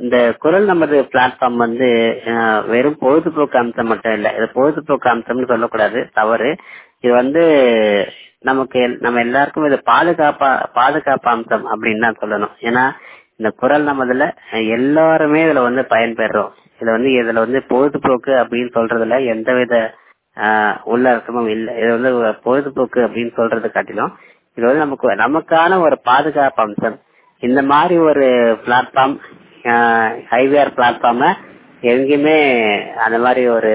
இந்த குரல் நமது பிளாட்ஃபார்ம் வந்து அஹ், வெறும் பொழுதுபோக்கு அம்சம் மட்டும் இல்ல இது பொழுதுபோக்கு அம்சம்னு சொல்லக்கூடாது தவறு இது வந்து நமக்கு எல்- நம்ம எல்லாருக்கும் இது பாதுகாப்பா பாதுகாப்பு அம்சம் அப்படின்னு தான் சொல்லணும் ஏன்னா இந்த குரல் நமதுல அஹ், எல்லாருமே இதுல வந்து பயன்பெறோம் இதுல வந்து இதுல வந்து பொழுதுபோக்கு அப்படின்னு சொல்றதுல எந்தவித ஆஹ், உள்ளர்த்தமும் இல்லை இது வந்து ஒரு பொழுதுபோக்கு அப்படின்னு சொல்றது காட்டிலும் இது வந்து நமக்கு நமக்கான ஒரு பாதுகாப்பு அம்சம் இந்த மாதிரி ஒரு பிளாட்ஃபார்ம் ஹைவேர் பிளாட்ஃபார்ம எங்கேயுமே அந்த மாதிரி ஒரு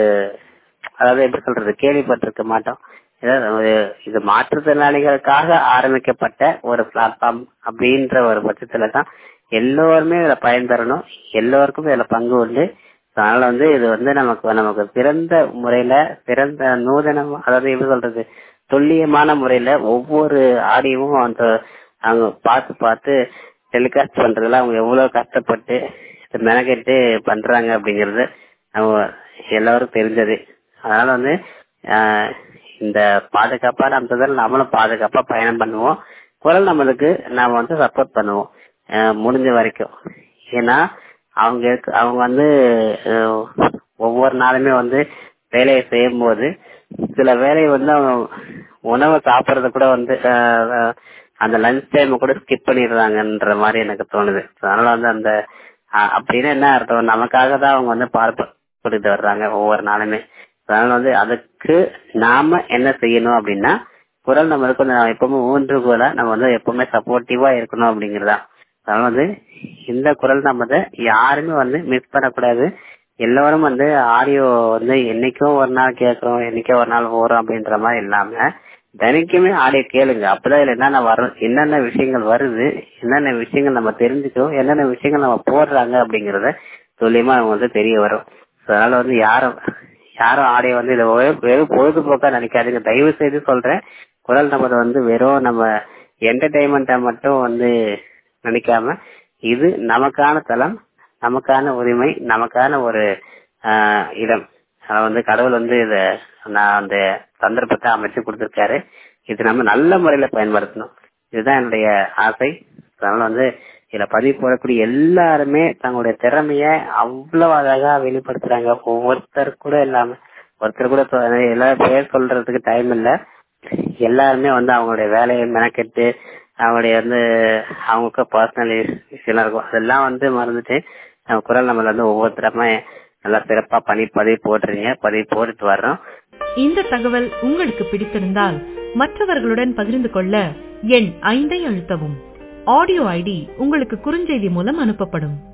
அதாவது எப்படி சொல்றது கேள்விப்பட்டிருக்க மாட்டோம் ஏதாவது ஒரு இது மாற்றுத்திறனாளிகளுக்காக ஆரம்பிக்கப்பட்ட ஒரு பிளாட்ஃபார்ம் அப்படின்ற ஒரு பட்சத்துல தான் எல்லோருமே இதுல பயன்பெறணும் எல்லோருக்கும் இதுல பங்கு உண்டு அதனால வந்து இது வந்து நமக்கு நமக்கு சிறந்த முறையில சிறந்த நூதனம் அதாவது எப்படி சொல்றது துல்லியமான முறையில ஒவ்வொரு ஆடியோவும் அந்த அவங்க பார்த்து பார்த்து டெலிகாஸ்ட் பண்றதுல அவங்க எவ்வளவு கஷ்டப்பட்டு மெனக்கெட்டு பண்றாங்க அப்படிங்கறது நம்ம எல்லாரும் தெரிஞ்சது அதனால வந்து ஆஹ், இந்த பாதுகாப்பான அம்சத்தில் நம்மளும் பாதுகாப்பா பயணம் பண்ணுவோம் குரல் நம்மளுக்கு நாம வந்து சப்போர்ட் பண்ணுவோம் ஆஹ், முடிஞ்ச வரைக்கும் ஏன்னா அவங்க இருக்கு- அவங்க வந்து ஆஹ், ஒவ்வொரு நாளுமே வந்து வேலையை செய்யும் போது சில வேலையை வந்து அவங்க உணவை சாப்பிடறத கூட வந்து ஆஹ், ஆஹ், அந்த லஞ்ச் டைம் கூட ஸ்கிப் பண்ணிடுறாங்கன்ற மாதிரி எனக்கு தோணுது அதனால வந்து அந்த ஆஹ், அப்படின்னு என்ன அர்த்தம் நமக்காக தான் அவங்க வந்து பார்த்துட்டு வர்றாங்க ஒவ்வொரு நாளுமே அதனால வந்து அதுக்கு நாம என்ன செய்யணும் அப்படின்னா குரல் நம்மளுக்கு வந்து நம்ம எப்பவுமே ஊன்றுகோல நம்ம வந்து எப்பவுமே சப்போர்ட்டிவா இருக்கணும் அப்படிங்கறதா அதனால வந்து இந்த குரல் நம்ம யாருமே வந்து மிஸ் பண்ணக்கூடாது எல்லாரும் வந்து ஆடியோ வந்து என்னைக்கோ ஒரு நாள் கேட்கறோம் என்னைக்கோ ஒரு நாள் போறோம் அப்படின்ற மாதிரி இல்லாம தினைக்குமே ஆடியோ கேளுங்க அப்பதான் இதுல என்னென்ன வரும் என்னென்ன விஷயங்கள் வருது என்னென்ன விஷயங்கள் நம்ம தெரிஞ்சுக்கிறோம் என்னென்ன விஷயங்கள் நம்ம போடுறாங்க அப்படிங்கறத துல்லியமா அவங்க வந்து தெரிய வரும் So, அதனால வந்து யாரும் யாரும் ஆடியோ வந்து இதை வெறும் வெறும் பொழுதுபோக்கா நினைக்காதீங்க தயவு செய்து சொல்றேன் குரல் நமது வந்து வெறும் நம்ம என்டர்டைன்மெண்ட்டை மட்டும் வந்து நினைக்காம இது நமக்கான தளம் நமக்கான உரிமை நமக்கான ஒரு ஆஹ், இடம் அதை வந்து கடவுள் வந்து இத நான் அந்த சந்தர்ப்பத்தை அமைச்சு கொடுத்திருக்காரு இது நம்ம நல்ல முறையில பயன்படுத்தணும் இதுதான் என்னுடைய ஆசை அதனால வந்து இதுல பதிவு போடக்கூடிய எல்லாருமே தங்களுடைய திறமைய அவ்வளவு அழகா வெளிப்படுத்துறாங்க ஒவ்வொருத்தர் கூட இல்லாம ஒருத்தர் கூட சொ- எல்லா பேர் சொல்றதுக்கு டைம் இல்ல எல்லாருமே வந்து அவங்களுடைய வேலையை மெனக்கெட்டு அவங்களுடைய வந்து அவங்களுக்கு பர்சனல் விஷயம் இருக்கும் அதெல்லாம் வந்து மறந்துட்டு நம்ம குரல் நம்மள வந்து ஒவ்வொருத்தரமே நல்லா சிறப்பா பண்ணி பதிவு போடுறீங்க பதிவு போட்டுட்டு வர்றோம் இந்த தகவல் உங்களுக்கு பிடித்திருந்தால் மற்றவர்களுடன் பகிர்ந்து கொள்ள எண் ஐந்தை அழுத்தவும் ஆடியோ ஐடி உங்களுக்கு குறுஞ்செய்தி மூலம் அனுப்பப்படும்